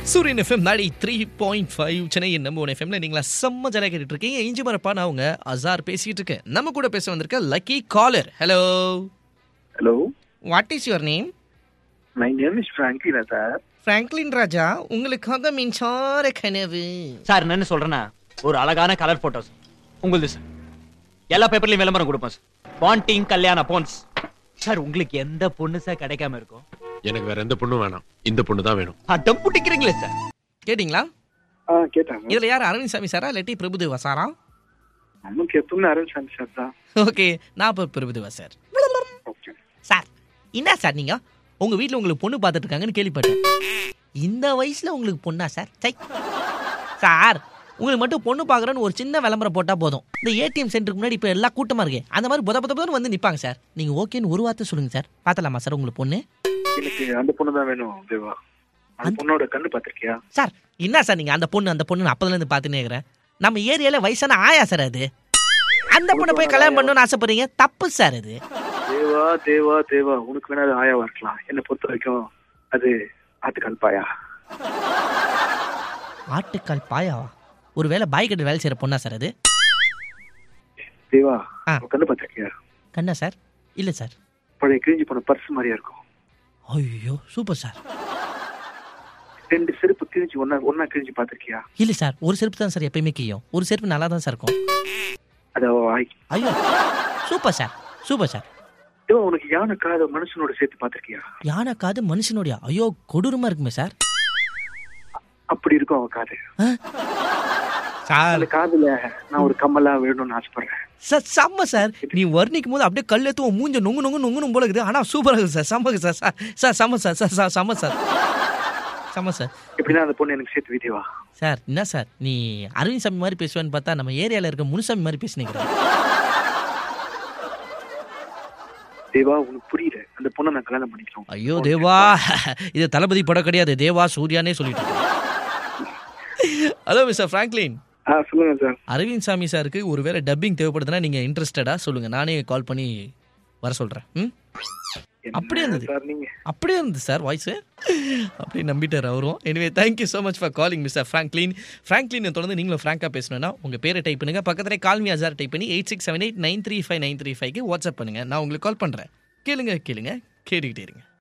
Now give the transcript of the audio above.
சூரியன் எஃப்எம் நாடி three point five Chennai நம்ம ஒன் எஃப்எம்ல நீங்களா செம்ம ஜாலியாக கேட்டுட்டு இருக்கீங்க இஞ்சி மரப்பா நான் அவங்க அசார் பேசிட்டு இருக்கேன் நம்ம கூட பேச வந்திருக்க lucky caller hello hello what is your name my name is ஃப்ராங்க்லினா சார் பிராங்க்லின் ராஜா உங்களுக்காக மின்சார கனவு சார் நான் என்ன சொல்றேன்னா ஒரு அழகான கலர் போட்டோஸ் உங்களுது சார் எல்லா பேப்பர்லயும் விளம்பரம் கொடுப்போம் சார் பாண்டிங் கல்யாண போன்ஸ் சார் உங்களுக்கு எந்த பொண்ணு சார் கிடைக்காம இருக்கும் எனக்கு வேற எந்த பொண்ணும் வேணாம் இந்த பொண்ணு தான் வேணும் அடம் பிடிக்கிறீங்களே சார் கேட்டிங்களா ஆ கேட்டாங்க இதுல யார் அரவிந்த் சாமி சாரா இல்லாட்டி பிரபுதேவா சாரா நமக்கு எப்பவுமே அரவிந்த் சாமி சார் தான் ஓகே நான் இப்போ பிரபுதேவா சார் ஓகே சார் என்ன சார் நீங்க உங்க வீட்ல உங்களுக்கு பொண்ணு பார்த்துட்டு இருக்காங்கன்னு கேள்விப்பட்டேன் இந்த வயசுல உங்களுக்கு பொண்ணா சார் சை சார் உங்களுக்கு மட்டும் பொண்ணு பார்க்குறேன்னு ஒரு சின்ன விளம்பரம் போட்டா போதும் இந்த ஏடிஎம் சென்டருக்கு முன்னாடி இப்போ எல்லாம் கூட்டமா இருக்கு அந்த மாதிரி புத புத புதன்னு வந்து நிப்பாங்க சார் நீங்க ஓகேன்னு ஒரு வார்த்தை சொல்லுங்க சார் பார்த்தலாமா சார் உங்களுக்கு பொண்ணு எனக்கு அந்த பொண்ணு தான் வேணும் தேவா அந்த பொண்ணோட கண்ணு பார்த்திருக்கியா சார் என்ன சார் நீங்க அந்த பொண்ணு அந்த பொண்ணு அப்பதுல இருந்து பார்த்துனே இருக்கிறேன் நம்ம ஏரியால வயசான ஆயா சார் அது அந்த பொண்ணை போய் கல்யாணம் பண்ணணும்னு ஆசைப்படுறீங்க தப்பு சார் அது தேவா தேவா தேவா உனக்கு வேணா அது ஆயாவா இருக்கலாம் என்னை பொறுத்த வரைக்கும் அது ஆட்டுக்கால் பாயா ஆட்டுக்கால் பாயாவா ஒருவேளை பாய் கட்டு வேலை செய்யற பொண்ணா சார் அது தேவா ஆ. உன் கண்ணு பார்த்திருக்கியா கண்ணா சார் இல்ல சார் பழைய கிழிஞ்சு போன பர்ஸ் மாதிரியா இருக்கும் ஐயோ சூப்பர் சார் ரெண்டு செருப்பு கிழிஞ்சு ஒன்னா ஒன்னா கிழிஞ்சு பார்த்திருக்கியா இல்ல சார் ஒரு செருப்பு தான் சார் எப்பயுமே கீயும் ஒரு செருப்பு நல்லா தான் சார் இருக்கும் அது அவ ஆய் ஐயோ super sir super sir Deva உனக்கு யானை காத மனுஷனோட சேர்த்து பார்த்திருக்கியா யானை காது மனுஷனுடைய ஐயோ கொடூரமா இருக்குமே சார் அப்படி இருக்கும் அவ காது சார் அந்த காதுல நான் ஒரு கம்மலா வேணும்னு ஆசைப்படுறேன் சார் செம்ம சார் நீ வர்ணிக்கும் போது அப்படியே கல் எடுத்து உன் மூஞ்ச நொங்கு நொங்கு நொங்குனும் போல இருக்குது ஆனா சூப்பரா இருக்குது சார் செம்ம சார் சார் சார் செம்ம சார் சார் சார் செம்ம சார் செம்ம சார் எப்படின்னா அந்த பொண்ணு எனக்கு சேர்த்து வீடியோவா சார் என்ன சார் நீ அரவிந்த் சாமி மாதிரி பேசுவேன்னு பார்த்தா நம்ம ஏரியால இருக்க முனுசாமி மாதிரி பேசினீங்க தேவா உனக்கு புரியல அந்த பொண்ணை நான் கல்யாணம் பண்ணிக்கிறோம் ஐயோ தேவா இது தளபதி படம் கிடையாது தேவா சூர்யானே சொல்லிட்டு ஹலோ மிஸ்டர் ஃப்ராங்க்லின் ஆ சொல்லுங்க சார் அரவிந்த் சாமி சாருக்கு ஒருவேளை டப்பிங் தேவைப்படுதுன்னா நீங்க இன்ட்ரெஸ்டடா சொல்லுங்க நானே கால் பண்ணி வர சொல்றேன் ம் என்ன அப்படியே இருந்தது. சார் நீங்க அப்படியே இருந்தது சார் வாய்ஸ் அப்படியே நம்பிட்டார் அவரும் anyway thank you so much for calling mister Franklin Franklin தொடர்ந்து நீங்களும் ஃப்ராங்காக பேசணும்னா உங்கள் பேரை டைப் பண்ணுங்க பக்கத்தில் கால்மி அசார் டைப் பண்ணி eight six seven eight nine three five nine three ஃபைவ்க்கு வாட்ஸ்அப் பண்ணுங்க நான் உங்களுக்கு கால் பண்ணுறேன் கேளுங்க கேளுங்க கேட்டுக்கிட்டே இருங்க